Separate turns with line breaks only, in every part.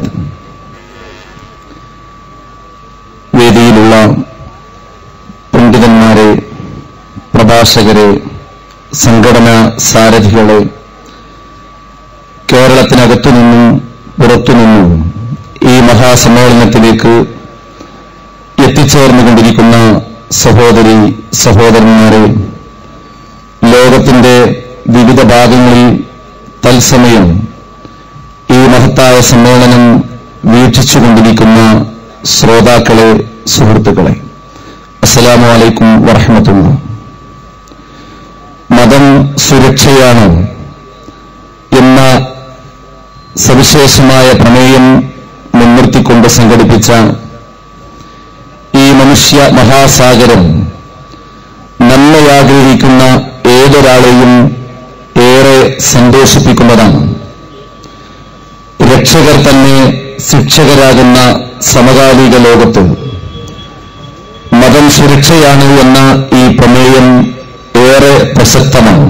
വബാദ് വേദിയിലുള്ള പണ്ഡിതന്മാരെ പ്രഭാഷകരെ സംഘടനാ സാരഥികളെ കേരളത്തിനകത്തുനിന്നും പുറത്തുനിന്നും ഈ മഹാസമ്മേളനത്തിലേക്ക് എത്തിച്ചേർന്നുകൊണ്ടിരിക്കുന്ന സഹോദരി സഹോദരന്മാരെ ലോകത്തിന്റെ വിവിധ ഭാഗങ്ങളിൽ തത്സമയം ഈ മഹത്തായ സമ്മേളനം വീക്ഷിച്ചുകൊണ്ടിരിക്കുന്ന ശ്രോതാക്കളെ സുഹൃത്തുക്കളെ അസ്സലാമു അലൈക്കും വറഹമത്തുള്ള മതം സുരക്ഷയാണ് എന്ന സവിശേഷമായ പ്രമേയം മുൻനിർത്തിക്കൊണ്ട് സംഘടിപ്പിച്ച ഈ മനുഷ്യ മഹാസാഗരം നന്മയാഗ്രഹിക്കുന്ന ഏതൊരാളെയും ഏറെ സന്തോഷിപ്പിക്കുന്നതാണ് രക്ഷകർ തന്നെ ശിക്ഷകരാകുന്ന സമകാലിക ലോകത്ത് മതം സുരക്ഷയാണ് എന്ന ഈ പ്രമേയം ഏറെ പ്രസക്തമാണ്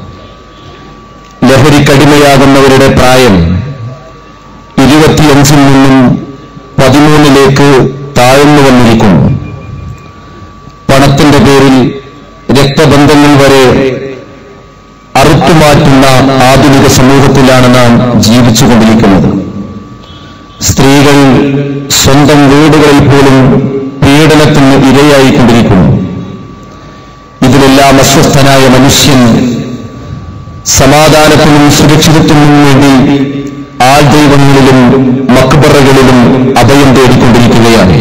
ലഹരിക്കടിമയാകുന്നവരുടെ പ്രായം ഇരുപത്തിയഞ്ചിൽ നിന്നും പതിമൂന്നിലേക്ക് താഴ്ന്നു വന്നിരിക്കുന്നു പണത്തിന്റെ പേരിൽ രക്തബന്ധങ്ങൾ വരെ അറുത്തുമാറ്റുന്ന ആധുനിക സമൂഹത്തിലാണ് നാം ജീവിച്ചുകൊണ്ടിരിക്കുന്നത് സ്ത്രീകൾ സ്വന്തം വീടുകളിൽ പോലും പീഡനത്തിന് ഇരയായിക്കൊണ്ടിരിക്കുന്നു ഇതിലെല്ലാം അസ്വസ്ഥനായ മനുഷ്യൻ സമാധാനത്തിനും സുരക്ഷിതത്വത്തിനും വേണ്ടി ആൾദൈവങ്ങളിലും മക്ബറകളിലും അഭയം തേടിക്കൊണ്ടിരിക്കുകയാണ്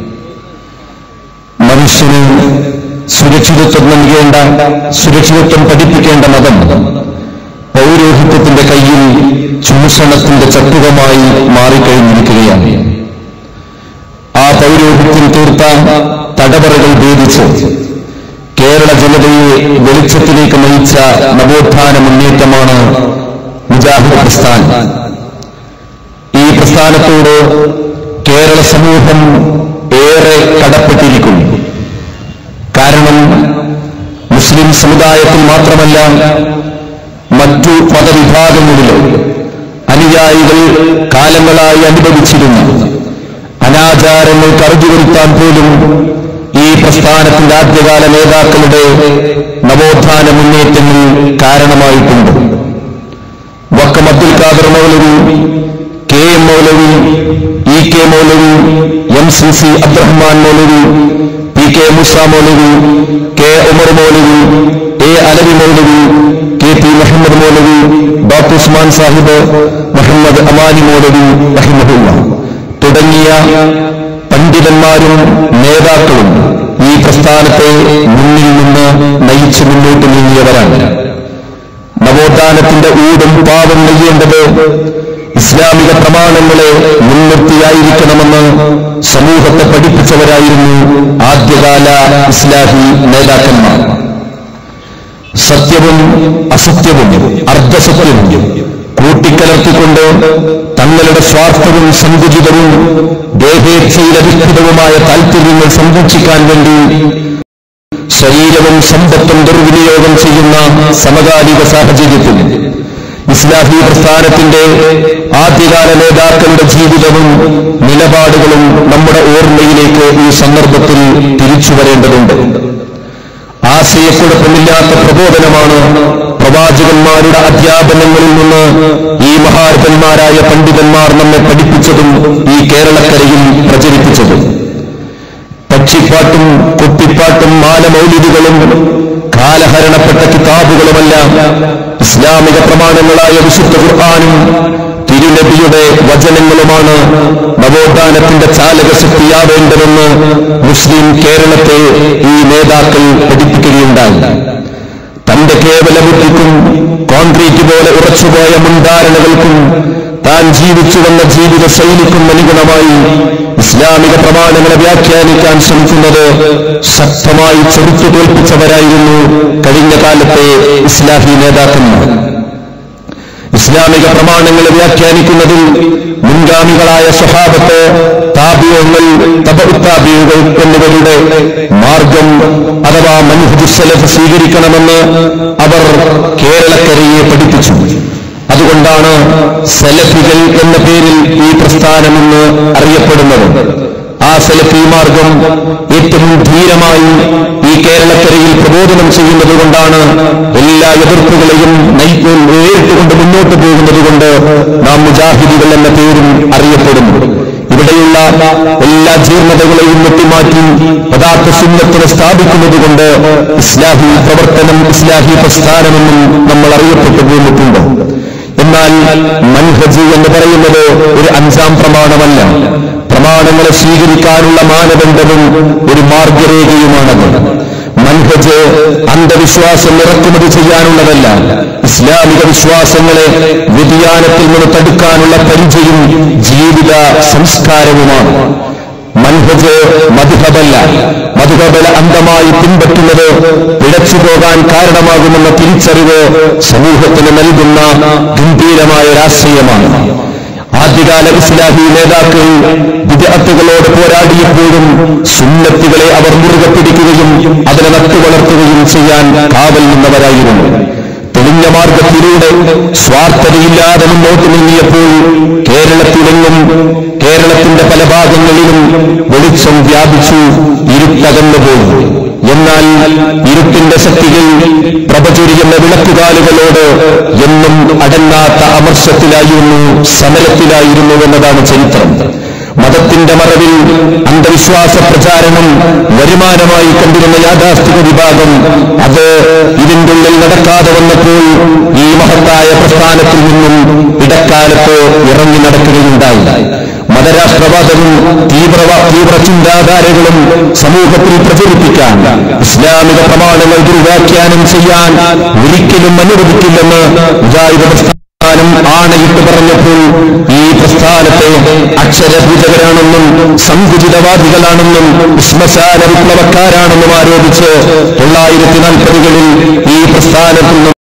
മനുഷ്യന് സുരക്ഷിതത്വം നൽകേണ്ട സുരക്ഷിതത്വം പഠിപ്പിക്കേണ്ട മതം പൗരോഹിത്യത്തിന്റെ കയ്യിൽ ചൂഷണത്തിന്റെ ചട്ടുകമായി മാറിക്കഴിഞ്ഞിരിക്കുകയാണ് ആ പൗരോഹിത്യം തീർത്ത തടവറകൾ ഭേദിച്ച് കേരള ജനതയെ വെളിച്ചത്തിലേക്ക് നയിച്ച നവോത്ഥാന മുന്നേറ്റമാണ് മുജാഹിദ് പ്രസ്ഥാനം ഈ പ്രസ്ഥാനത്തോട് കേരള സമൂഹം ഏറെ കടപ്പെട്ടിരിക്കുന്നു കാരണം മുസ്ലിം സമുദായത്തിൽ മാത്രമല്ല മറ്റു മതവിഭാഗങ്ങളിലും അനുയായികൾ കാലങ്ങളായി അനുഭവിച്ചിരുന്ന അനാചാരങ്ങൾക്ക് അറുതി വരുത്താൻ പോലും ഈ പ്രസ്ഥാനത്തിന്റെ ആദ്യകാല നേതാക്കളുടെ നവോത്ഥാന മുന്നേറ്റങ്ങൾ കാരണമായിട്ടുണ്ട് Vakkom Abdul Khader Moulavi K M Moulavi E K Moulavi M C C Abdurahman Moulavi P K Musa Moulavi K Umar Moulavi A Alavi Moulavi K P Muhammad Moulavi doctor Usman Sahib Muhammad Amani Moulavi റഹിമഹുല്ല തുടങ്ങിയ പണ്ഡിതന്മാരും നേതാക്കളും ഈ പ്രസ്ഥാനത്തെ മുന്നിൽ നിന്ന് നയിച്ചു മുന്നോട്ട് നീങ്ങിയവരാണ് നവോത്ഥാനത്തിന്റെ ഊടും പാവം നെയ്യേണ്ടത് ഇസ്ലാമിക പ്രമാണങ്ങളെ മുൻനിർത്തിയായിരിക്കണമെന്ന് സമൂഹത്തെ പഠിപ്പിച്ചവരായിരുന്നു ആദ്യകാല ഇസ്ലാഹി നേതാക്കന്മാർ സത്യവും അസത്യവും അർദ്ധസത്യവും കൂട്ടിക്കലർത്തിക്കൊണ്ട് തങ്ങളുടെ സ്വാർത്ഥവും സങ്കുചിതവും ദേഹേച്ഛയിലധിഷ്ഠിതവുമായ താൽപര്യങ്ങൾ സംരക്ഷിക്കാൻ വേണ്ടി ശരീരവും സമ്പത്തും ദുർവിനിയോഗം ചെയ്യുന്ന സമകാലിക സാഹചര്യത്തിൽ ഇസ്ലാഹി പ്രസ്ഥാനത്തിന്റെ ആദ്യകാല നേതാക്കളുടെ ജീവിതവും നിലപാടുകളും നമ്മുടെ ഓർമ്മയിലേക്ക് ഈ സന്ദർഭത്തിൽ തിരിച്ചു വരേണ്ടതുണ്ട് ആശയക്കുഴപ്പമില്ലാത്ത പ്രബോധനമാണ് പ്രവാചകന്മാരുടെ അധ്യാപനങ്ങളിൽ നിന്ന് ഈ മഹാരഥന്മാരായ പണ്ഡിതന്മാർ നമ്മെ പഠിപ്പിച്ചതും ഈ കേരളക്കരയിൽ പ്രചരിപ്പിച്ചതും പക്ഷിപ്പാട്ടും കുട്ടിപ്പാട്ടും മാലമൗലികകളും കാലഹരണപ്പെട്ട കിതാബുകളുമെല്ലാം ഇസ്ലാമിക പ്രമാണങ്ങളായ വിശുദ്ധ ഖുർആാനും തിരുനബിയുടെ വചനങ്ങളുമാണ് നവോത്ഥാനത്തിന്റെ ചാലകശക്തിയാവേണ്ടതെന്ന് മുസ്ലിം കേരളത്തെ ഈ നേതാക്കൾ പഠിപ്പിക്കുകയുണ്ടായി തന്റെ കേവല ബുദ്ധിക്കും കോൺക്രീറ്റ് പോലെ ഉറച്ചുപോയ മുൻധാരണകൾക്കും താൻ ജീവിച്ചു വന്ന ജീവിത ശൈലിക്കും അനുഗുണമായി ഇസ്ലാമിക പ്രമാണങ്ങളെ വ്യാഖ്യാനിക്കാൻ ശ്രമിക്കുന്നത് ശക്തമായി ചെറുത്തു തോൽപ്പിച്ചവരായിരുന്നു കഴിഞ്ഞ കാലത്തെ ഇസ്ലാഹി നേതാക്കന്മാർ ഇസ്ലാമിക പ്രമാണങ്ങളെ വ്യാഖ്യാനിക്കുന്നതിൽ മുൻഗാമികളായ സ്വഭാവത്ത് താപിയങ്ങൾ തപഉത്താപിയുകൾ എന്നിവരുടെ മാർഗം അഥവാ മൻഹുജുസലഫ് സ്വീകരിക്കണമെന്ന് അവർ കേരളക്കരയെ പഠിപ്പിച്ചു അതുകൊണ്ടാണ് സലഫികൾ എന്ന പേരിൽ ഈ പ്രസ്ഥാനം പ്രസ്ഥാനമെന്ന് അറിയപ്പെടുന്നത് ആ സലഫി മാർഗം ഏറ്റവും ധീരമായി ഈ കേരളക്കരയിൽ പ്രബോധനം ചെയ്യുന്നത് കൊണ്ടാണ് എല്ലാ എതിർപ്പുകളെയും നയിക്കും നേരിട്ടുകൊണ്ട് മുന്നോട്ട് പോകുന്നത് കൊണ്ട് നാം മുജാഹിദികൾ എന്ന പേരും അറിയപ്പെടുന്നു ഇവിടെയുള്ള എല്ലാ ജീർണതകളെയും വെട്ടിമാറ്റി യഥാർത്ഥ സുന്നത്തിനെ സ്ഥാപിക്കുന്നത് കൊണ്ട് ഇസ്ലാഹി പ്രവർത്തനം ഇസ്ലാഹി പ്രസ്ഥാനമെന്നും നമ്മൾ അറിയപ്പെട്ടു പോന്നിട്ടുണ്ട് എന്നാൽ മൻഹജ് എന്ന് പറയുന്നത് ഒരു അഞ്ചാം പ്രമാണമല്ല പ്രമാണങ്ങളെ സ്വീകരിക്കാനുള്ള മാനദണ്ഡവും ഒരു മാർഗരേഖയുമാണത് മൻഹജ് അന്ധവിശ്വാസം ഇറക്കുമതി ചെയ്യാനുള്ളതല്ല ഇസ്ലാമിക വിശ്വാസങ്ങളെ വ്യതിയാനത്തിൽ നിന്ന് തടുക്കാനുള്ള പരിചയം ജീവിത സംസ്കാരവുമാണ് മൻഹജ് മധുഹബല്ല മധുഹബല അന്ധമായി പിൻപറ്റുന്നത് പിഴച്ചു പോകാൻ കാരണമാകുമെന്ന തിരിച്ചറിവ് സമൂഹത്തിന് നൽകുന്ന ഗംഭീരമായ രാഷ്ട്രീയമാണ് ആദ്യകാല ഇസ്ലാഹി നേതാക്കൾ വിദ്യാർത്ഥികളോട് പോരാടിയപ്പോഴും സുന്നത്തുകളെ അവർ മുറുകെ പിടിക്കുകയും അതിനെ നട്ടുവളർത്തുകയും ചെയ്യാൻ കാവൽ നിന്നവരായിരുന്നു തെളിഞ്ഞ മാർഗത്തിലൂടെ സ്വാർത്ഥതയില്ലാതെ മുന്നോട്ട് നീങ്ങിയപ്പോൾ കേരളത്തിലെങ്ങും കേരളത്തിന്റെ പല ഭാഗങ്ങളിലും വെളിച്ചം വ്യാപിച്ചു ഇരുട്ടകന്നു പോയി എന്നാൽ ഇരുട്ടിന്റെ ശക്തികൾ പ്രഭചൊരിയുന്ന വിളക്കുകാലുകളോട് എന്നും അടങ്ങാത്ത അമർഷത്തിലായിരുന്നു സമരത്തിലായിരുന്നു എന്നതാണ് ചരിത്രം മതത്തിന്റെ മറവിൽ അന്ധവിശ്വാസ പ്രചാരണം വരുമാനമായി കണ്ടിരുന്ന യാഥാസ്ഥിക വിഭാഗം അത് ഇതിന്റെ ഉള്ളിൽ നടക്കാതെ വന്നപ്പോൾ ഈ മഹത്തായ പ്രസ്ഥാനത്തിൽ നിന്നും ഇടക്കാലത്ത് ഇറങ്ങി നടക്കുകയുണ്ടായി മതരാഷ്ട്രവാദവും തീവ്ര തീവ്ര ചിന്താധാരകളും സമൂഹത്തിൽ പ്രചരിപ്പിക്കാൻ ഇസ്ലാമിക പ്രമാണങ്ങൾ ദുർവ്യാഖ്യാനം ചെയ്യാൻ ഒരിക്കലും അനുവദിക്കില്ലെന്ന് മുജാഹിദ് പ്രസ്ഥാനം ആണയിട്ട് പറഞ്ഞപ്പോൾ ഈ പ്രസ്ഥാനത്തെ അക്ഷരപൂജകരാണെന്നും സങ്കുചിതവാദികളാണെന്നും ശ്മശാന വിപ്ലവക്കാരാണെന്നും ആരോപിച്ച് തൊള്ളായിരത്തി നാൽപ്പതുകളിൽ ഈ പ്രസ്ഥാനത്തിൽ നിന്ന്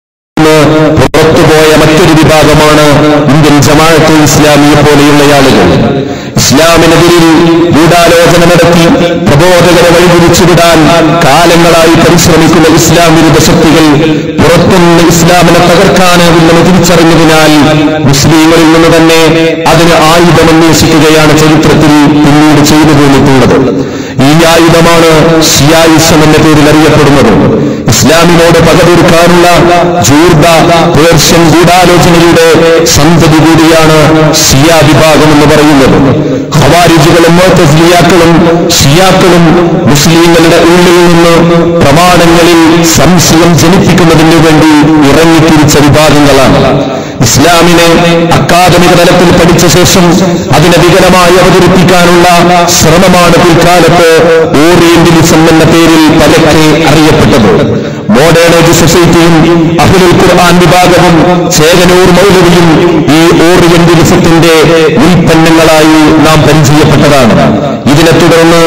പുറത്തുപോയ മറ്റൊരു വിഭാഗമാണ് ഇന്ത്യൻ ജമാഅത്തെ ഇസ്ലാമിയെ പോലെയുള്ള ആളുകൾ ഇസ്ലാമിനെതിരിൽ ഗൂഢാലോചന നടത്തി പ്രബോധകരെ വഴിതിരിച്ചുവിടാൻ കാലങ്ങളായി പരിശ്രമിക്കുന്ന ഇസ്ലാം വിരുദ്ധ ശക്തികൾ പുറത്തുനിന്ന് ഇസ്ലാമിനെ തകർക്കാനാവില്ലെന്ന് തിരിച്ചറിഞ്ഞതിനാൽ മുസ്ലിങ്ങളിൽ നിന്ന് തന്നെ അതിന് ആയുധമന്വേഷിക്കുകയാണ് ചരിത്രത്തിൽ പിന്നീട് ചെയ്തു പോന്നിട്ടുള്ളത് ഈ ആയുധമാണ് ഷിയായുസം എന്ന പേരിൽ അറിയപ്പെടുന്നത് ഇസ്ലാമിനോട് പകതീർക്കാനുള്ള ജൂർദ പേർഷ്യൻ ഗൂഢാലോചനയുടെ സന്തതി കൂടിയാണ് ഷിയ വിഭാഗം എന്ന് പറയുന്നത് ഹവാരിജുകളും മോത്തസ്ലിയാക്കളും ഷിയാക്കളും മുസ്ലിങ്ങളുടെ ഉള്ളിൽ നിന്ന് പ്രമാണങ്ങളിൽ സംശയം ജനിപ്പിക്കുന്നതിന് വേണ്ടി ഇറങ്ങിത്തിരിച്ച വിഭാഗങ്ങളാണ് ഇസ്ലാമിനെ അക്കാദമിക തലത്തിൽ പഠിച്ച ശേഷം അതിനെ വികലമായി അവതരിപ്പിക്കാനുള്ള ശ്രമമാണ് പിൽക്കാലത്ത് ഓറിയന്റലിസം എന്ന പേരിൽ പലക്കെ അറിയപ്പെട്ടത് മോഡേൺ ഏജ് സൊസൈറ്റിയും അഹ്ലുൽ ഖുർആൻ വിഭാഗവും ചേകനൂർ മൗലവിയും ഈ ഓറിയന്റലിസത്തിന്റെ ഉൽപ്പന്നങ്ങളായി നാം പരിചയപ്പെട്ടതാണ് ഇതിനെ തുടർന്ന്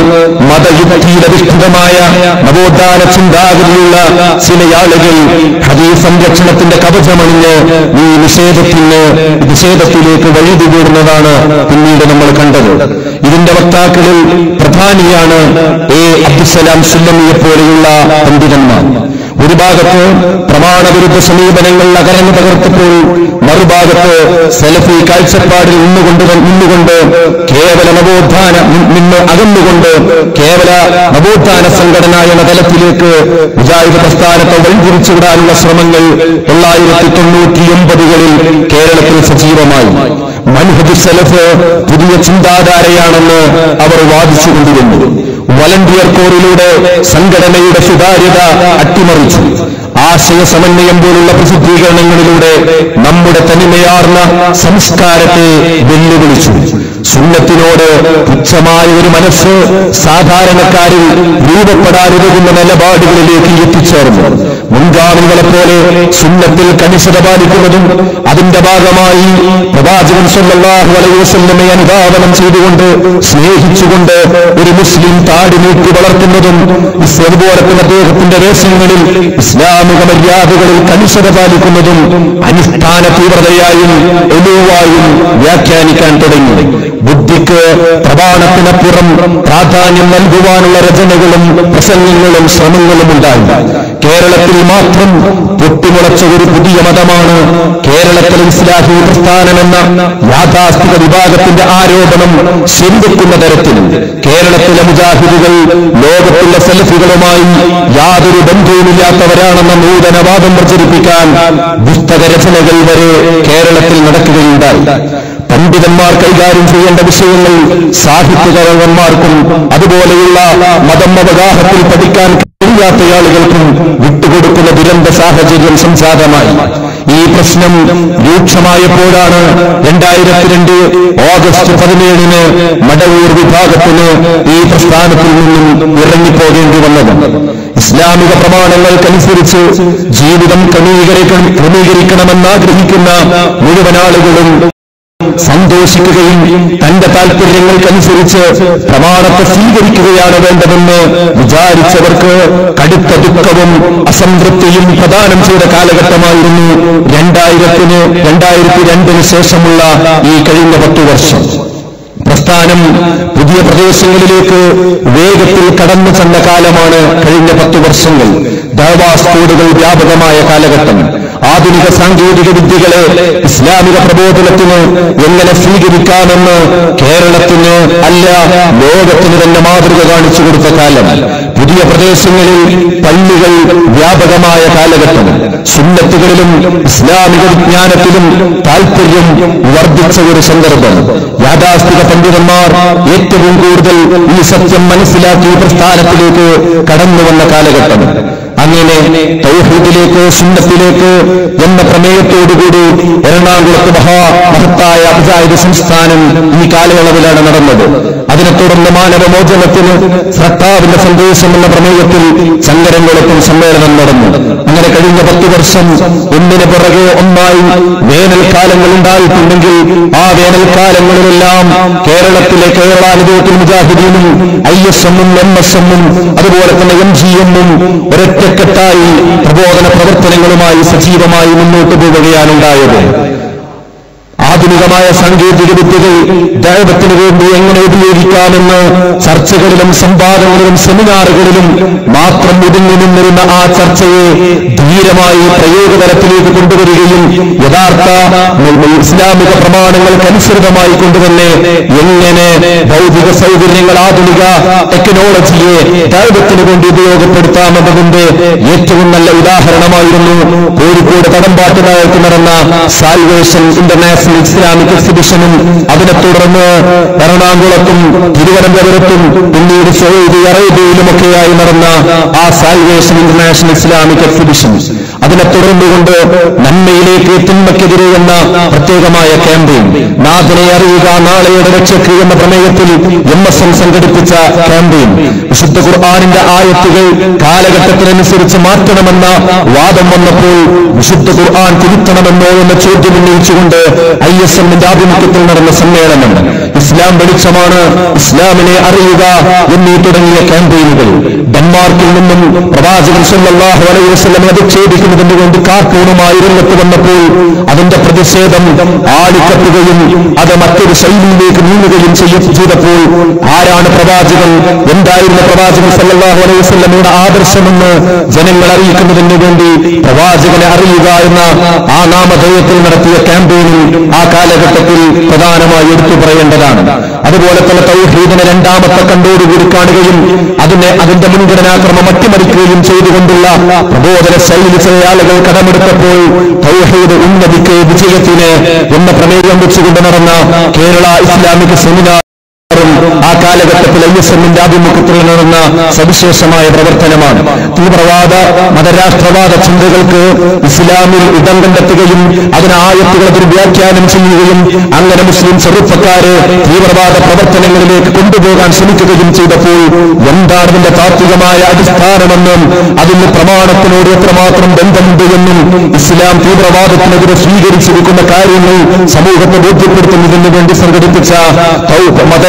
മതയുക്തിയിലധിഷ്ഠിതമായ നവോത്ഥാന ചിന്താഗതിയുള്ള ചില ആളുകൾ ഹദീസ് സംരക്ഷണത്തിന്റെ കവചമണിഞ്ഞ് ഈ നിഷേധത്തിന് നിഷേധത്തിലേക്ക് വഴുതികൂടുന്നതാണ് പിന്നീട് നമ്മൾ കണ്ടത് ഇതിന്റെ വക്താക്കളിൽ പ്രധാനിയാണ് എ അബ്ദുസലാം സുല്ലമിയെ പോലെയുള്ള പണ്ഡിതന്മാർ ഒരു ഭാഗത്ത് പ്രമാണവിരുദ്ധ സമീപനങ്ങൾ അകരന്ന് തകർത്തപ്പോൾ മറുഭാഗത്ത് സെലഫി കാഴ്ചപ്പാടിൽ നിന്നുകൊണ്ട് നിന്നുകൊണ്ട് കേവല നവോത്ഥാന നിന്ന് അകന്നുകൊണ്ട് കേവല നവോത്ഥാന സംഘടന എന്ന തലത്തിലേക്ക് മുജാഹിദ് പ്രസ്ഥാനത്തെ വഴിതിരിച്ചുവിടാനുള്ള ശ്രമങ്ങൾ തൊള്ളായിരത്തി തൊണ്ണൂറ്റി ഒമ്പതുകളിൽ കേരളത്തിൽ സജീവമായി മൻഹജ് സലഫ് പുതിയ ചിന്താധാരയാണെന്ന് അവർ വാദിച്ചുകൊണ്ടിരുന്നു വളണ്ടിയർ കോറിലൂടെ സംഘടനയുടെ സുതാര്യത അട്ടിമറിച്ചു ആശയ സമന്വയം പോലുള്ള പ്രസിദ്ധീകരണങ്ങളിലൂടെ നമ്മുടെ തനിമയാർന്ന സംസ്കാരത്തെ വെല്ലുവിളിച്ചു സുന്നത്തിനോട് തുച്ഛമായ ഒരു മനസ്സ് സാധാരണക്കാരിൽ രൂപപ്പെടാനുതകുന്ന നിലപാടുകളിലേക്ക് എത്തിച്ചേർന്നു മുൻഗാമികളെ പോലെ സുന്നത്തിൽ കണിശത പാലിക്കുന്നതും അതിന്റെ ഭാഗമായി പ്രവാചകൻ സല്ലല്ലാഹു അലൈഹി വസല്ലമയെ അനുധാവനം ചെയ്തുകൊണ്ട് സ്നേഹിച്ചുകൊണ്ട് ഒരു മുസ്ലിം താടി നീട്ടി വളർത്തുന്നതും അതുപോലെ തന്നെ അദ്ദേഹത്തിന്റെ വേഷങ്ങളിൽ ഇസ്ലാമിക മര്യാദകളിൽ കണിശത പാലിക്കുന്നതും അനുഷ്ഠാന തീവ്രതയായും എലുവായും വ്യാഖ്യാനിക്കാൻ തുടങ്ങി ബുദ്ധിക്ക് പ്രമാണത്തിനപ്പുറം പ്രാധാന്യം നൽകുവാനുള്ള രചനകളും പ്രസംഗങ്ങളും ശ്രമങ്ങളും ഉണ്ടായി കേരളത്തിൽ മാത്രം പൊട്ടിമുളച്ച ഒരു പുതിയ മതമാണ് കേരളത്തിലെ ഇസ്ലാഹി പ്രസ്ഥാനമെന്ന യാഥാസ്ഥിക വിഭാഗത്തിന്റെ ആരോപണം ശരിവെക്കുന്ന തരത്തിൽ കേരളത്തിലെ മുജാഹിദുകൾ ലോകത്തുള്ള സെൽഫികളുമായി യാതൊരു ബന്ധവുമില്ലാത്തവരാണെന്ന നൂതനവാദം പ്രചരിപ്പിക്കാൻ പുസ്തക രചനകൾ വരെ കേരളത്തിൽ നടക്കുകയുണ്ടായി പണ്ഡിതന്മാർ കൈകാര്യം ചെയ്യേണ്ട വിഷയങ്ങൾ സാഹിത്യകാരന്മാർക്കും അതുപോലെയുള്ള മതം അവഗാഹത്തിൽ പഠിക്കാൻ കഴിയാത്ത ആളുകൾക്കും വിട്ടുകൊടുക്കുന്ന ദുരന്ത സാഹചര്യം സംജാതമായി ഈ പ്രശ്നം രൂക്ഷമായപ്പോഴാണ് രണ്ടായിരത്തി രണ്ട് ഓഗസ്റ്റ് പതിനേഴിന് മടവൂർ വിഭാഗത്തിന് ഈ പ്രസ്ഥാനത്തിൽ നിന്നും ഇറങ്ങിപ്പോകേണ്ടി വന്നത് ഇസ്ലാമിക പ്രമാണങ്ങൾക്കനുസരിച്ച് ജീവിതം ക്രമീകരിക്കണം ക്രമീകരിക്കണമെന്നാഗ്രഹിക്കുന്ന മുഴുവൻ ആളുകളും സന്തോഷിക്കുകയും തന്റെ താൽപര്യങ്ങൾക്കനുസരിച്ച് പ്രമാണത്തെ സ്വീകരിക്കുകയാണ് വേണ്ടതെന്ന് വിചാരിച്ചവർക്ക് കടുത്ത ദുഃഖവും അസംതൃപ്തിയും പ്രദാനം ചെയ്ത കാലഘട്ടമായിരുന്നു രണ്ടായിരത്തിന് രണ്ടായിരത്തി രണ്ടിന് ശേഷമുള്ള ഈ കഴിഞ്ഞ പത്തു വർഷം പ്രസ്ഥാനം പുതിയ പ്രദേശങ്ങളിലേക്ക് വേഗത്തിൽ കടന്നു ചെന്ന കാലമാണ് കഴിഞ്ഞ പത്തു വർഷങ്ങൾ ദാവാ സ്കൂളുകൾ വ്യാപകമായ കാലഘട്ടം ആധുനിക സാങ്കേതിക വിദ്യകളെ ഇസ്ലാമിക പ്രബോധനത്തിന് എങ്ങനെ സ്വീകരിക്കാമെന്ന് കേരളത്തിന് അല്ല ലോകത്തിന് തന്നെ മാതൃക കാണിച്ചു കൊടുത്ത കാലം പുതിയ പ്രദേശങ്ങളിൽ പള്ളികൾ വ്യാപകമായ കാലഘട്ടം സുന്നത്തുകളിലും ഇസ്ലാമിക വിജ്ഞാനത്തിലും താൽപര്യം വർദ്ധിച്ച ഒരു സന്ദർഭം യാഥാസ്ഥിക പണ്ഡിതന്മാർ ഏറ്റവും കൂടുതൽ ഈ സത്യം മനസ്സിലാക്കി ഈ പ്രസ്ഥാനത്തിലേക്ക് കടന്നു വന്ന കാലഘട്ടം അങ്ങനെ തൗഹീദിലേക്ക് സുന്നത്തിലേക്ക് എന്ന പ്രമേയത്തോടുകൂടി എറണാകുളത്ത് മഹാ മഹത്തായ അഭിജായത് സംസ്ഥാനം ഈ കാലയളവിലാണ് നടന്നത് അതിനെ തുടർന്ന് മാനവമോചനത്തിന് സർക്കാവിന്റെ സന്ദേശം എന്ന പ്രമേയത്തിൽ ചങ്കരംകുളത്തും സമ്മേളനം നടന്നു അങ്ങനെ കഴിഞ്ഞ പത്ത് വർഷം ഒന്നിന് പുറകെ ഒന്നായി വേനൽക്കാലങ്ങൾ ഉണ്ടായിട്ടുണ്ടെങ്കിൽ ആ വേനൽക്കാലങ്ങളിലെല്ലാം കേരളത്തിലെ കേരള അനുഭവത്തിൽ മുജാഹിദീനും ഐ എസ് എമ്മും എം എസ് എമ്മും അതുപോലെ തന്നെ എം ജി എമ്മും ഒരൊറ്റക്കെട്ടായി പ്രബോധന പ്രവർത്തനങ്ങളുമായി സജീവമായി മുന്നോട്ട് പോവുകയാണുണ്ടായത് ആധുനികമായ സാങ്കേതിക വിദ്യകൾ ദൈവത്തിന് വേണ്ടി എങ്ങനെ ഉപയോഗിക്കാമെന്ന് ചർച്ചകളിലും സംവാദങ്ങളിലും സെമിനാറുകളിലും മാത്രം ഒതുങ്ങി നിന്നിരുന്ന ആ ചർച്ചയെ ധീരമായി പ്രയോഗതലത്തിലേക്ക് കൊണ്ടുവരികയും യഥാർത്ഥ ഇസ്ലാമിക പ്രമാണങ്ങൾക്കനുസൃതമായി കൊണ്ടുതന്നെ എങ്ങനെ ഭൗതിക സൗകര്യങ്ങൾ ആധുനിക ടെക്നോളജിയെ ദൈവത്തിന് വേണ്ടി ഉപയോഗപ്പെടുത്താമെന്നതിന്റെ ഏറ്റവും നല്ല ഉദാഹരണമായിരുന്നു കോഴിക്കോട് കടമ്പാട്ടുകാർക്ക് നടന്ന സാൽവേഷൻ ഇന്റർനാഷണൽ ഇസ്ലാമിക് എക്സിബിഷനും അതിനെ തുടർന്ന് എറണാകുളത്തും തിരുവനന്തപുരത്തും പിന്നീട് സൗദി അറേബ്യയിലുമൊക്കെയായി നടന്ന ആ സാൽവേഷൻ ഇന്റർനാഷണൽ ഇസ്ലാമിക് എക്സിബിഷൻ അതിനെ തുടർന്നുകൊണ്ട് നന്മയിലേക്ക് തിന്മയ്ക്കെതിരെ എന്ന പ്രത്യേകമായ ക്യാമ്പയിൻ നാഥനെ അറിയുക നാളെയുടെ രക്ഷയ്ക്ക് എന്ന പ്രമേയത്തിൽ എം എസ് എം സംഘടിപ്പിച്ച ക്യാമ്പയിൻ വിശുദ്ധ ഖുർആാനിന്റെ ആയത്തുകൾ കാലഘട്ടത്തിനനുസരിച്ച് മാറ്റണമെന്ന വാദം വന്നപ്പോൾ വിശുദ്ധ ഖുർആൻ തിരുത്തണമെന്നോ എന്ന ചോദ്യം ഉന്നയിച്ചുകൊണ്ട് ഐ എസ് എമ്മിന്റെ ആഭിമുഖ്യത്തിൽ നടന്ന സമ്മേളനം ഇസ്ലാം വെളിച്ചമാണ് ഇസ്ലാമിനെ അറിയുക എന്നീ തുടങ്ങിയ ക്യാമ്പയിനുകൾ ഡെൻമാർക്കിൽ നിന്നും പ്രവാചകൻ സല്ലല്ലാഹു അലൈഹി വസല്ലം അധിക്ഷേപിക്കുന്നതിന് വേണ്ടി കാർട്ടൂണുമായി രംഗത്ത് വന്നപ്പോൾ അതിന്റെ പ്രതിഷേധം ആളിക്കത്തുകയും അത് മറ്റൊരു ശൈലിയിലേക്ക് നീങ്ങുകയും ചെയ്യ- ചെയ്തപ്പോൾ ആരാണ് പ്രവാചകൻ എന്തായിരുന്നു പ്രവാചകൻ സല്ലല്ലാഹു അലൈഹി വസല്ലമയുടെ ആദർശമെന്ന് ജനങ്ങൾ അറിയിക്കുന്നതിന് വേണ്ടി പ്രവാചകനെ അറിയുക എന്ന ആ നാമധേയത്തിൽ നടത്തിയ ക്യാമ്പയിനിൽ ആ കാലഘട്ടത്തിൽ പ്രധാനമായി എടുത്തു പറയേണ്ടതാണ് അതുപോലെ തന്നെ തൗഹീദിനെ രണ്ടാമത്തെ കണ്ടോടുകൂടി കാണുകയും അതിനെ അതിന്റെ മുൻഗണനാക്രമം അട്ടിമറിക്കുകയും ചെയ്തുകൊണ്ടുള്ള പ്രബോധന ശൈലി ചില ആളുകൾ കടമെടുത്തപ്പോൾ തൗഹീദ് ഉന്നതിക്ക് വിജയത്തിന് എന്ന പ്രമേയം വെച്ചുകൊണ്ട് നടന്ന കേരള ഇസ്ലാമിക് സെമിനാർ ആ കാലഘട്ടത്തിൽ ഐ എസ് എമ്മിന്റെ ആഭിമുഖ്യത്തിൽ നടന്ന സവിശേഷമായ പ്രവർത്തനമാണ് തീവ്രവാദ മതരാഷ്ട്രവാദ ചിന്തകൾക്ക് ഇസ്ലാമിൽ ഇടം കണ്ടെത്തുകയും അതിന് ആയത്തുകൾ ദുർവ്യാഖ്യാനം ചെയ്യുകയും അങ്ങനെ മുസ്ലിം ചെറുപ്പക്കാരെ തീവ്രവാദ പ്രവർത്തനങ്ങളിലേക്ക് കൊണ്ടുപോകാൻ ശ്രമിക്കുകയും ചെയ്തപ്പോൾ എന്താണ് ഇതിന്റെ താത്വികമായ അടിസ്ഥാനമെന്നും അതിന് പ്രമാണത്തിനോട് എത്രമാത്രം ബന്ധമുണ്ട് എന്നും ഇസ്ലാം തീവ്രവാദത്തിനെതിരെ സ്വീകരിച്ചിരിക്കുന്ന കാര്യങ്ങൾ സമൂഹത്തെ ബോധ്യപ്പെടുത്തുന്നതിന് വേണ്ടി സംഘടിപ്പിച്ച തൗ- മതരാഷ്ട്രവാദ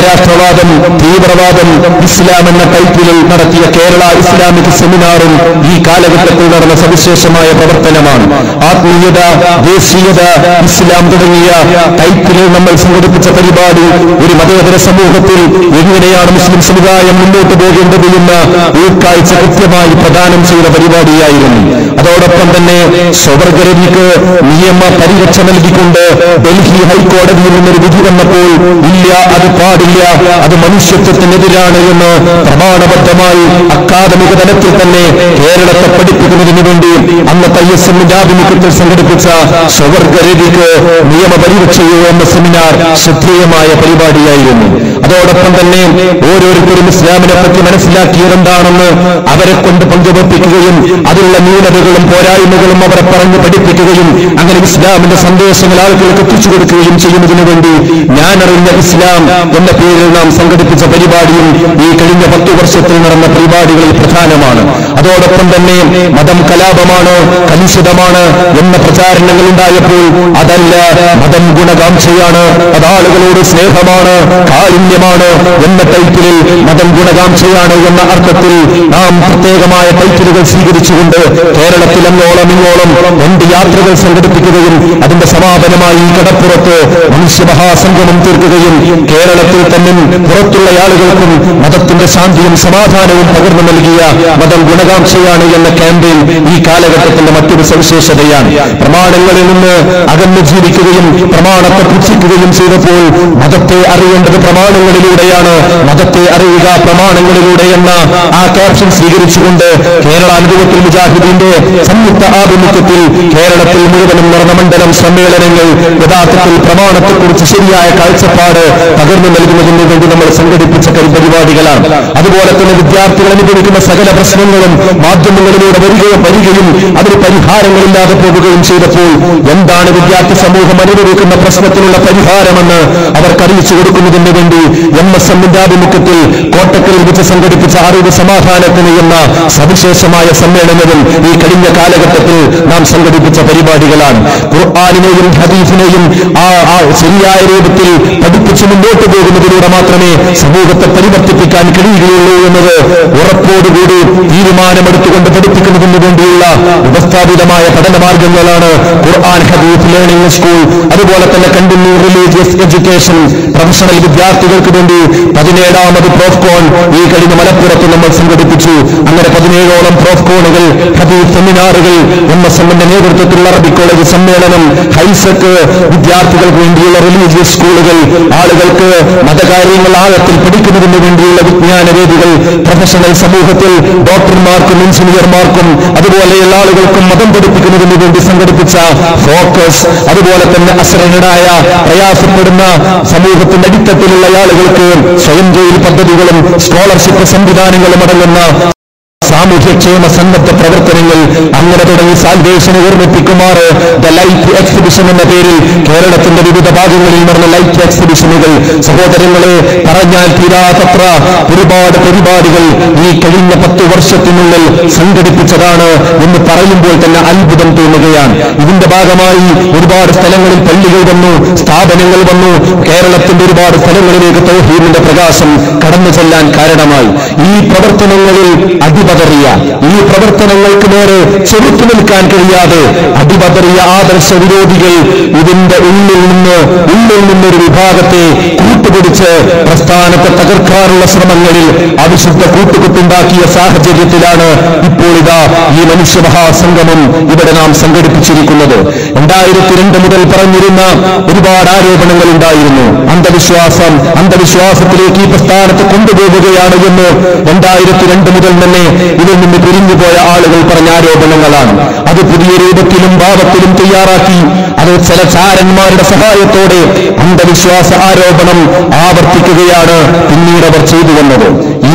ഭീകരവാദം തീവ്രവാദം ഇസ്ലാം എന്ന ടൈറ്റിലിൽ നടത്തിയ കേരള ഇസ്ലാമിക് സെമിനാറും ഈ കാലഘട്ടത്തിൽ നടന്ന സവിശേഷമായ പ്രവർത്തനമാണ് ആത്മീയത ദേശീയത ഇസ്ലാം തുടങ്ങിയ ടൈറ്റിലിൽ നമ്മൾ സംഘടിപ്പിച്ച പരിപാടി ഒരു മതേതര സമൂഹത്തിൽ എങ്ങനെയാണ് മുസ്ലിം സമുദായം മുന്നോട്ട് പോകേണ്ടത് എന്ന ഉൾക്കാഴ്ച കൃത്യമായി പ്രദാനം ചെയ്ത പരിപാടിയായിരുന്നു അതോടൊപ്പം തന്നെ സ്വവർഗരവിക്ക് നിയമ പരിരക്ഷ നൽകിക്കൊണ്ട് ഡൽഹി ഹൈക്കോടതിയിൽ നിന്നൊരു വിധി വന്നപ്പോൾ ഇല്ല അത് പാടില്ല അത് മനുഷ്യത്വത്തിനെതിരാണ് എന്ന് പ്രമാണബദ്ധമായി അക്കാദമിക തലത്തിൽ തന്നെ കേരളത്തെ പഠിപ്പിക്കുന്നതിന് വേണ്ടി അന്നത്തെ ഐ എസ് എമ്മിന്റെ ആഭിമുഖ്യത്തിൽ സംഘടിപ്പിച്ച സ്വവർഗരവിക്ക് നിയമപരിരക്ഷയോ എന്ന സെമിനാർ ശ്രദ്ധേയമായ പരിപാടിയായിരുന്നു അതോടൊപ്പം തന്നെ ഓരോരുത്തരും ഇസ്ലാമിനെ പറ്റി മനസ്സിലാക്കിയതെന്താണെന്ന് അവരെ കൊണ്ട് പങ്കുവെപ്പിക്കുകയും അതിലുള്ള ന്യൂനതകളും പോരായ്മകളും അവരെ പറഞ്ഞ് പഠിപ്പിക്കുകയും അങ്ങനെ ഇസ്ലാമിന്റെ സന്ദേശങ്ങൾ ആളുകൾക്ക് എത്തിച്ചു കൊടുക്കുകയും ചെയ്യുന്നതിനു വേണ്ടി ഞാൻ അറിഞ്ഞ ഇസ്ലാം എന്ന പേരിൽ നാം സംഘടിപ്പിച്ച പരിപാടിയും ഈ കഴിഞ്ഞ പത്തു വർഷത്തിൽ നടന്ന പരിപാടികളിൽ പ്രധാനമാണ് അതോടൊപ്പം തന്നെ മതം കലാപമാണ് കലുഷിതമാണ് എന്ന പ്രചാരണങ്ങൾ ഉണ്ടായപ്പോൾ അതല്ല മതം ഗുണകാംക്ഷയാണ് അത് ആളുകളോട് സ്നേഹമാണ് കാരുണ്യമാണ് എന്ന ടൈറ്റിലിൽ മതം ഗുണകാംക്ഷയാണ് എന്ന അർത്ഥത്തിൽ നാം പ്രത്യേകമായ ടൈറ്റിലുകൾ സ്വീകരിച്ചുകൊണ്ട് കേരളത്തിൽ അങ്ങോളം ഇങ്ങോളം രണ്ട് യാത്രകൾ സംഘടിപ്പിക്കുകയും അതിന്റെ സമാപനമായി ഈ കടപ്പുറത്ത് മനുഷ്യമഹാസംഗമം തീർക്കുകയും കേരളത്തിൽ തന്നെ പുറത്തുള്ള ആളുകൾക്കും മതത്തിന്റെ ശാന്തിയും സമാധാനവും പകർന്നു നൽകിയ മതം ഗുണകാംക്ഷയാണ് എന്ന ക്യാമ്പയിൻ ഈ കാലഘട്ടത്തിന്റെ മറ്റൊരു സവിശേഷതയാണ് പ്രമാണങ്ങളിൽ നിന്ന് അകന്നു ജീവിക്കുകയും പ്രമാണത്തെ പുച്ഛിക്കുകയും ചെയ്തപ്പോൾ മതത്തെ അറിയേണ്ടത് പ്രമാണങ്ങളിലൂടെയാണ് മതത്തെ അറിയുക പ്രമാണങ്ങളിലൂടെ എന്ന ആ ക്യാപ്ഷൻ സ്വീകരിച്ചുകൊണ്ട് കേരള അനുഭവത്തിൽ മുജാഹിദീന്റെ സംയുക്ത ആഭിമുഖ്യത്തിൽ കേരളത്തിൽ മുഴുവനും നടന്ന മണ്ഡലം സമ്മേളനങ്ങൾ യഥാർത്ഥത്തിൽ പ്രമാണത്തെക്കുറിച്ച് ശരിയായ കാഴ്ചപ്പാട് പകർന്നു നൽകുന്നതിന് വേണ്ടി നമ്മൾ സംഘടിപ്പിച്ച പരിപാടികളാണ് അതുപോലെ തന്നെ വിദ്യാർത്ഥികൾ അനുഭവിക്കുന്ന സകല പ്രശ്നങ്ങളും മാധ്യമങ്ങളിലൂടെ വരികയും വരികയും അതിന് പരിഹാരങ്ങളില്ലാതെ പോവുകയും ചെയ്തപ്പോൾ എന്താണ് വിദ്യാർത്ഥി സമൂഹം അനുഭവിക്കുന്ന പ്രശ്നത്തിനുള്ള പരിഹാരമെന്ന് അവർക്ക് അറിയിച്ചു കൊടുക്കുന്നതിന് വേണ്ടി എം എസ് എമ്മിന്റെ ആഭിമുഖ്യത്തിൽ കോട്ടക്കലിൽ വെച്ച് സംഘടിപ്പിച്ച അറിവ് സമാധാനത്തിന് എന്ന സവിശേഷമായ സമ്മേളനവും ഈ കഴിഞ്ഞ കാലഘട്ടത്തിൽ നാം സംഘടിപ്പിച്ച പരിപാടികളാണ് ഖുർആാനിനെയും ഹദീഫിനെയും ആ ആ ശരിയായ രൂപത്തിൽ പഠിപ്പിച്ച് മുന്നോട്ട് പോകുന്നതിലൂടെ മാത്രമേ സമൂഹത്തെ പരിവർത്തിപ്പിക്കാൻ കഴിയുകയുള്ളൂ എന്നത് ഉറപ്പോടുകൂടി തീരുമാനമെടുത്തുകൊണ്ട് പഠിപ്പിക്കുന്നതിന് വേണ്ടിയുള്ള വ്യവസ്ഥാപിതമായ പഠനമാർഗങ്ങളാണ് ഖുർആൻ ഹദീഫ് ലേണിംഗ് സ്കൂൾ അതുപോലെ തന്നെ കണ്ടിന്യൂ റിലീജിയസ് എഡ്യൂക്കേഷൻ പ്രൊഫഷണൽ വിദ്യാർത്ഥികൾക്ക് വേണ്ടി പതിനേഴാമത് പ്രോഫ്കോൺ ഈ കഴിഞ്ഞ മലപ്പുറത്ത് നമ്മൾ സംഘടിപ്പിച്ചു അങ്ങനെ പതിനേഴോളം പ്രോഫ്കോണുകൾ ഹദീഫ് സെമിനാറുകൾ എം എസ് എമ്മിന്റെ നേതൃത്വത്തിലുള്ള അറബി കോളേജ് സമ്മേളനം ഹൈസെക്ക് വിദ്യാർത്ഥികൾക്ക് വേണ്ടിയുള്ള റിലീജിയസ് സ്കൂളുകൾ ആളുകൾക്ക് മതകാര്യങ്ങൾ ആഴത്തിൽ പഠിക്കുന്നതിന് വേണ്ടിയുള്ള വിജ്ഞാന വേദികൾ പ്രൊഫഷണൽ സമൂഹത്തിൽ ഡോക്ടർമാർക്കും എഞ്ചിനീയർമാർക്കും അതുപോലെയുള്ള ആളുകൾക്കും മതം പഠിപ്പിക്കുന്നതിന് വേണ്ടി സംഘടിപ്പിച്ച ഫോക്കസ് അതുപോലെ തന്നെ അശ്രണനായ പ്രയാസപ്പെടുന്ന സമൂഹത്തിന്റെ അടിത്തട്ടിലുള്ള ആളുകൾക്ക് സ്വയം തൊഴിൽ പദ്ധതികളും സ്കോളർഷിപ്പ് സംവിധാനങ്ങളും അടങ്ങുന്ന സാമൂഹ്യക്ഷേമ സന്നദ്ധ പ്രവർത്തനങ്ങൾ അങ്ങനെ തുടങ്ങി സാൽവേഷനെ ഓർമ്മിപ്പിക്കുമാറ് ദ ലൈറ്റ് എക്സിബിഷൻ എന്ന പേരിൽ കേരളത്തിന്റെ വിവിധ ഭാഗങ്ങളിൽ നടന്ന ലൈറ്റ് എക്സിബിഷനുകൾ സഹോദരങ്ങളെ പറഞ്ഞാൽ തീരാതത്ര ഒരുപാട് പരിപാടികൾ ഈ കഴിഞ്ഞ പത്ത് വർഷത്തിനുള്ളിൽ സംഘടിപ്പിച്ചതാണ് എന്ന് പറയുമ്പോൾ തന്നെ അത്ഭുതം തോന്നുകയാണ് ഇതിന്റെ ഭാഗമായി ഒരുപാട് സ്ഥലങ്ങളിൽ പള്ളികൾ വന്നു സ്ഥാപനങ്ങൾ വന്നു കേരളത്തിന്റെ ഒരുപാട് സ്ഥലങ്ങളിലേക്ക് തൗഹീദിന്റെ പ്രകാശം കടന്നു ചെല്ലാൻ കാരണമായി ഈ പ്രവർത്തനങ്ങളിൽ അടിപതറിയ ഈ പ്രവർത്തനങ്ങൾക്ക് നേരെ ചെറുത്തു നിൽക്കാൻ കഴിയാതെ അടിപതറിയ ആദർശ വിരോധികൾ ഇതിന്റെ ഉള്ളിൽ നിന്ന് ഉള്ളിൽ നിന്നൊരു വിഭാഗത്തെ കൂട്ടുപിടിച്ച് പ്രസ്ഥാനത്തെ തകർക്കാനുള്ള ശ്രമങ്ങളിൽ അവിശുദ്ധ കൂട്ടുകുത്തുണ്ടാക്കിയ സാഹചര്യത്തിലാണ് ഇപ്പോൾ ഇതാ ഈ മനുഷ്യ മഹാസംഗമം ഇവിടെ നാം സംഘടിപ്പിച്ചിരിക്കുന്നത് രണ്ടായിരത്തി രണ്ട് മുതൽ പറഞ്ഞിരുന്ന ഒരുപാട് ആരോപണങ്ങൾ ഉണ്ടായിരുന്നു അന്ധവിശ്വാസം അന്ധവിശ്വാസത്തിലേക്ക് ഈ പ്രസ്ഥാനത്തെ കൊണ്ടുപോവുകയാണ് എന്ന് രണ്ടായിരത്തി രണ്ട് മുതൽ തന്നെ ഇതിൽ നിന്ന് പിരിഞ്ഞുപോയ ആളുകൾ പറഞ്ഞ ആരോപണങ്ങളാണ് അത് പുതിയ രൂപത്തിലും ഭാവത്തിലും തയ്യാറാക്കി അത് ചില ചാരന്മാരുടെ സഹായത്തോടെ അന്ധവിശ്വാസ ആരോപണം ആവർത്തിക്കുകയാണ് പിന്നീട് അവർ ചെയ്തു വന്നത് ഈ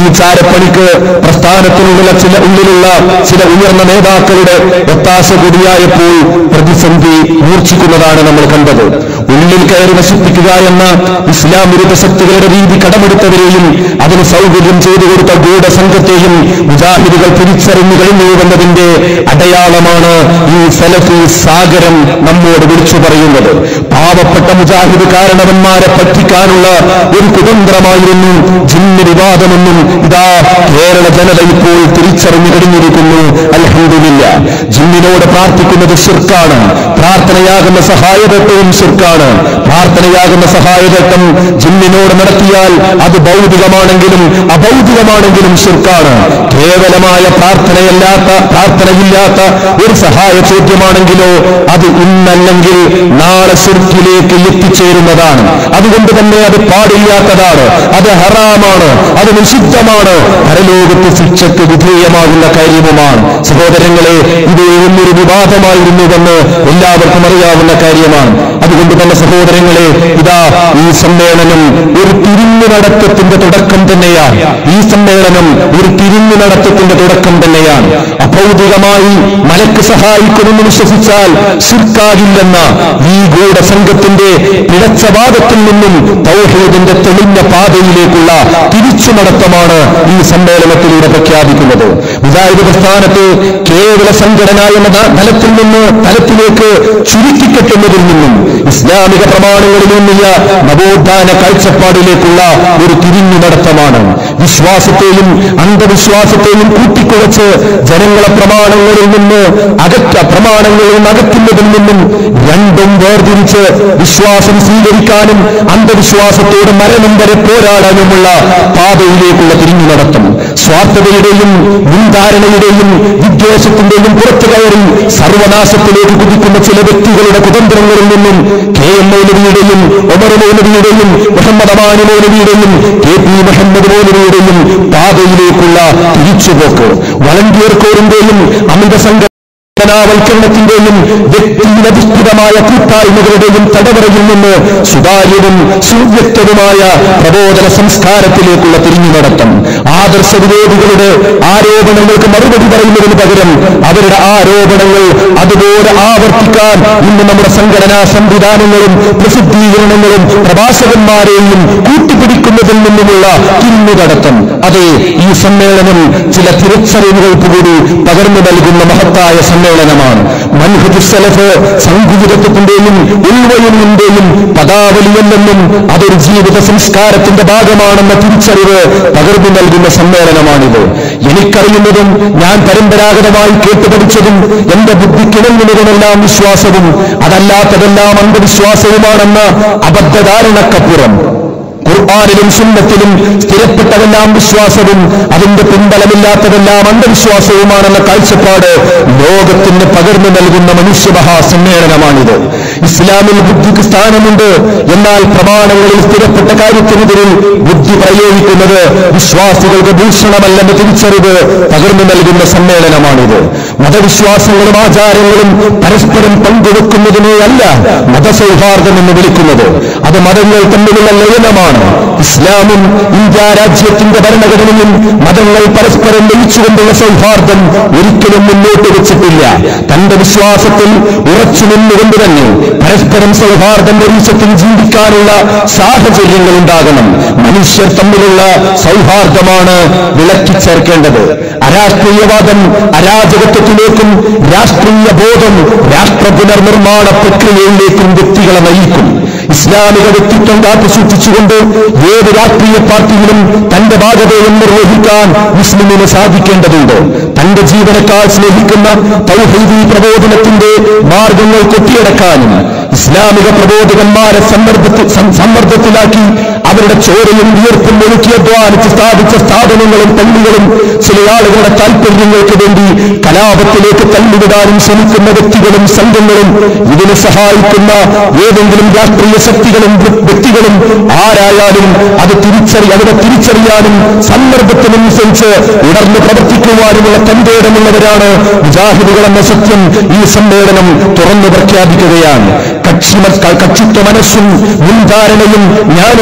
വ്യഭിചാരപ്പണിക്ക് പ്രസ്ഥാനത്തിനുള്ള ചില ഉള്ളിലുള്ള ചില ഉയർന്ന നേതാക്കളുടെ ഒത്താശ കൂടിയായപ്പോൾ പ്രതിസന്ധി മൂർച്ഛിക്കുന്നതാണ് നമ്മൾ കണ്ടത് ഉള്ളിൽ കയറി നശിപ്പിക്കുക എന്ന ഇസ്ലാം വിരുദ്ധ ശക്തികളുടെ രീതി കടമെടുത്തവരെയും അതിന് സൗകര്യം ചെയ്തു കൊടുത്ത ഗൂഢസംഘത്തെയും മുജാഹിദുകൾ തിരിച്ചറിഞ്ഞു കഴിഞ്ഞുവെന്നതിന്റെ അടയാളമാണ് ഈ സലഫി സാഗരം നമ്മോട് വിളിച്ചു പറയുന്നത് പാവപ്പെട്ട മുജാഹിദ് കാരണവന്മാരെ പറ്റിക്കാനുള്ള ഒരു കുതന്ത്രമായിരുന്നു ജിന്ന് വിവാദമെന്നും ഇതാ കേരള ജനത ഇപ്പോൾ തിരിച്ചറിഞ്ഞു കഴിഞ്ഞിരിക്കുന്നു അലഹമില്ല ജിന്നിനോട് പ്രാർത്ഥിക്കുന്നത് ശിർക്കാണ് പ്രാർത്ഥനയാകുന്ന സഹായതത്വവും ശിർക്കാണ് പ്രാർത്ഥനയാകുന്ന സഹായതത്വം ജിന്നിനോട് നടത്തിയാൽ അത് ഭൗതികമാണെങ്കിലും അഭൗതികമാണെങ്കിലും ശിർക്കാണ് കേവലമായ പ്രാർത്ഥനയല്ലാത്ത പ്രാർത്ഥനയില്ലാത്ത ഒരു സഹായ ചോദ്യമാണെങ്കിലോ അത് ഇന്നല്ലെങ്കിൽ നാളെ ശിർക്കിലേക്ക് എത്തിച്ചേരുന്നതാണ് അതുകൊണ്ട് തന്നെ അത് പാടില്ലാത്തതാണ് അത് ഹറാമാണ് അത് നിഷിദ്ധമാണ് പരലോകത്ത് ശിക്ഷയ്ക്ക് വിധേയമാകുന്ന കാര്യവുമാണ് സഹോദരങ്ങളെ ഇത് ഒന്നൊരു വിവാദമായിരുന്നുവെന്ന് എല്ലാവർക്കും അറിയാവുന്ന കാര്യമാണ് അതുകൊണ്ട് തന്നെ സഹോദരങ്ങളെ ഇതാ ഈ സമ്മേളനം ഒരു തിരിഞ്ഞു നടത്തത്തിന്റെ തുടക്കം തന്നെയാണ് ഈ സമ്മേളനം ഒരു തിരിഞ്ഞു നടത്തത്തിന്റെ തുടക്കം തന്നെയാണ് അഭൗതികമായി മലക്ക് സഹായിക്കുമെന്ന് വിശ്വസിച്ചാൽ ശിർക്കാകില്ലെന്ന ഈ ഗൂഢസംഘത്തിന്റെ പിഴച്ച വാദത്തിൽ നിന്നും തൗഹീദിന്റെ തെളിഞ്ഞ പാതയിലേക്കുള്ള തിരിച്ചു നടത്തമാണ് ഈ സമ്മേളനത്തിലൂടെ പ്രഖ്യാപിക്കുന്നത് മുജാഹിദ് പ്രസ്ഥാനത്ത് കേവല സംഘടന എന്ന തലത്തിൽ നിന്ന് തലത്തിലേക്ക് ചുരുക്കിക്കെട്ടുന്നതിൽ നിന്നും ഇസ്ലാമിക പ്രമാണങ്ങളിൽ നിന്നിയ നവോത്ഥാന കാഴ്ചപ്പാടിലേക്കുള്ള ഒരു തിരിഞ്ഞു നടത്തമാണ് വിശ്വാസത്തെയും അന്ധവിശ്വാസത്തെയും കൂട്ടിക്കുഴച്ച് ജനങ്ങളെ പ്രമാണങ്ങളിൽ നിന്ന് അകറ്റ പ്രമാണങ്ങളിൽ നിന്ന് അകറ്റുന്നതിൽ നിന്നും രണ്ടും വേർതിരിച്ച് വിശ്വാസം സ്വീകരിക്കാനും അന്ധവിശ്വാസത്തോട് മരണം വരെ പോരാടാനുമുള്ള പാതയിലേക്കുള്ള തിരിഞ്ഞു നടത്തം സ്വാർത്ഥതയുടെയും മുൻധാരണയുടെയും വിദ്വേഷത്തിന്റെയും പുറത്തു കയറി സർവനാശത്തിലേക്ക് കുതിക്കുന്ന ചില വ്യക്തികളുടെ കുതന്ത്രങ്ങളിൽ നിന്നും കെ എം മൗലവിയുടെയും ഒമർ മൗലവിയുടെയും മുഹമ്മദ് അമാനി മൗലവിയുടെയും കെ പി മുഹമ്മദ് മൗലവിയുടെയും പാതയിലേക്കുള്ള തിരിച്ചുപോക്ക് വളണ്ടിയർ കോറിന്റെയും അമിത സംഘ ാവൽക്കരണത്തിന്റെയും വ്യക്തിയിലധിഷ്ഠിതമായ കൂട്ടായ്മകളുടെയും തടവറയിൽ നിന്ന് സുതാര്യവും സുവ്യക്തവുമായ പ്രബോധന സംസ്കാരത്തിലേക്കുള്ള തിരിഞ്ഞു നടത്തം ആദർശ വിരോധികളുടെ ആരോപണങ്ങൾക്ക് മറുപടി പറയുന്നതിന് പകരം അവരുടെ ആരോപണങ്ങൾ അതുപോലെ ആവർത്തിക്കാൻ ഇന്ന് നമ്മുടെ സംഘടനാ സംവിധാനങ്ങളും പ്രസിദ്ധീകരണങ്ങളും പ്രഭാഷകന്മാരെയും കൂട്ടിപ്പിടിക്കുന്നതിൽ നിന്നുമുള്ള തിരിഞ്ഞു നടത്തം അതെ ഈ സമ്മേളനം ചില തിരിച്ചറിവുകൾക്ക് കൂടി പകർന്നു നൽകുന്ന മഹത്തായ സമ്മേളനമാണ് മൻഹജ് സലഫ് സംഘുചിതത്വത്തിന്റെയും ഉൾവയലിന്റെയും പദാവലിയല്ലെന്നും അതൊരു ജീവിത സംസ്കാരത്തിന്റെ ഭാഗമാണെന്ന തിരിച്ചറിവ് പകർന്നു നൽകുന്ന സമ്മേളനമാണിത് എനിക്കറിയുന്നതും ഞാൻ പരമ്പരാഗതമായി കേട്ടുപഠിച്ചതും എന്റെ ബുദ്ധിക്കിണങ്ങുന്നതുമെല്ലാം വിശ്വാസവും അതല്ലാത്തതെല്ലാം അന്ധവിശ്വാസവുമാണെന്ന അബദ്ധധാരണക്കപ്പുറം ഖുർആാനിലും സുന്നത്തിലും സ്ഥിരപ്പെട്ടതെല്ലാം വിശ്വാസവും അതിന്റെ പിൻബലമില്ലാത്തതെല്ലാം അന്ധവിശ്വാസവുമാണെന്ന കാഴ്ചപ്പാട് ലോകത്തിന് പകർന്നു നൽകുന്ന മനുഷ്യമഹാസമ്മേളനമാണിത് ഇസ്ലാമിൽ ബുദ്ധിക്ക് സ്ഥാനമുണ്ട് എന്നാൽ പ്രമാണങ്ങളിൽ സ്ഥിരപ്പെട്ട കാര്യത്തിനെതിരിൽ ബുദ്ധി പ്രയോഗിക്കുന്നത് വിശ്വാസികൾക്ക് ഭൂഷണമല്ലെന്ന തിരിച്ചറിവ് പകർന്നു നൽകുന്ന സമ്മേളനമാണിത് മതവിശ്വാസങ്ങളും ആചാരങ്ങളും പരസ്പരം പങ്കുവെക്കുന്നതിനെയല്ല മതസൗഹാർദ്ദം എന്ന് വിളിക്കുന്നത് അത് മതങ്ങൾ തമ്മിലുള്ള ലയനമാണ് ഇസ്ലാമും ഇന്ത്യ രാജ്യത്തിന്റെ ഭരണഘടനയും മതങ്ങൾ പരസ്പരം ലയിച്ചുകൊണ്ടുള്ള സൗഹാർദ്ദം ഒരിക്കലും മുന്നോട്ട് വെച്ചിട്ടില്ല തന്റെ വിശ്വാസത്തിൽ ഉറച്ചു നിന്നുകൊണ്ട് തന്നെ പരസ്പരം സൗഹാർദ്ദം വെളിച്ചത്തിൽ ജീവിക്കാനുള്ള സാഹചര്യങ്ങൾ ഉണ്ടാകണം മനുഷ്യർ തമ്മിലുള്ള സൗഹാർദ്ദമാണ് വിളക്കിച്ചേർക്കേണ്ടത് അരാഷ്ട്രീയവാദം അരാജകത്വത്തിലേക്കും രാഷ്ട്രീയ ബോധം രാഷ്ട്ര പുനർനിർമ്മാണ പ്രക്രിയയിലേക്കും വ്യക്തികളെ നയിക്കും ഇസ്ലാമിക വ്യക്തിത്വം കാത്തു സൂക്ഷിച്ചുകൊണ്ട് ഏത് രാഷ്ട്രീയ പാർട്ടിയിലും തന്റെ ബാധ്യതയും നിർവഹിക്കാൻ മുസ്ലിമിന് സാധിക്കേണ്ടതുണ്ട് തന്റെ ജീവനക്കാൾ സ്നേഹിക്കുന്ന തൗഹീദി പ്രബോധനത്തിന്റെ മാർഗങ്ങൾ കൊത്തിയടക്കാനും ഇസ്ലാമിക പ്രബോധകന്മാരെ സമ്മർദ്ദത്തിൽ സം- സമ്മർദ്ദത്തിലാക്കി അവരുടെ ചോരയും വിയർപ്പും ഒഴുക്കി അധ്വാനിച്ച് സ്ഥാപിച്ച സ്ഥാപനങ്ങളും പള്ളികളും ചില ആളുകളുടെ താൽപര്യങ്ങൾക്ക് വേണ്ടി കലാപത്തിലേക്ക് തള്ളിവിടാനും ശ്രമിക്കുന്ന വ്യക്തികളും സംഘങ്ങളും ഇതിനെ സഹായിക്കുന്ന ഏതെങ്കിലും രാഷ്ട്രീയ ശക്തികളും വ്യ- വ്യക്തികളും ആരായാലും അത് തിരിച്ചറി അവരെ തിരിച്ചറിയാനും സന്ദർഭത്തിനനുസരിച്ച് ഉണർന്ന് പ്രവർത്തിക്കുവാനുമുള്ള തന്റേടമുള്ളവരാണ് മുജാഹിദുകൾ എന്ന സത്യം ഈ സമ്മേളനം തുറന്നു പ്രഖ്യാപിക്കുകയാണ് കക്ഷി കക്ഷിത്വ മനസ്സും മുൻധാരണയും ഞാനെന്ന ഭാവ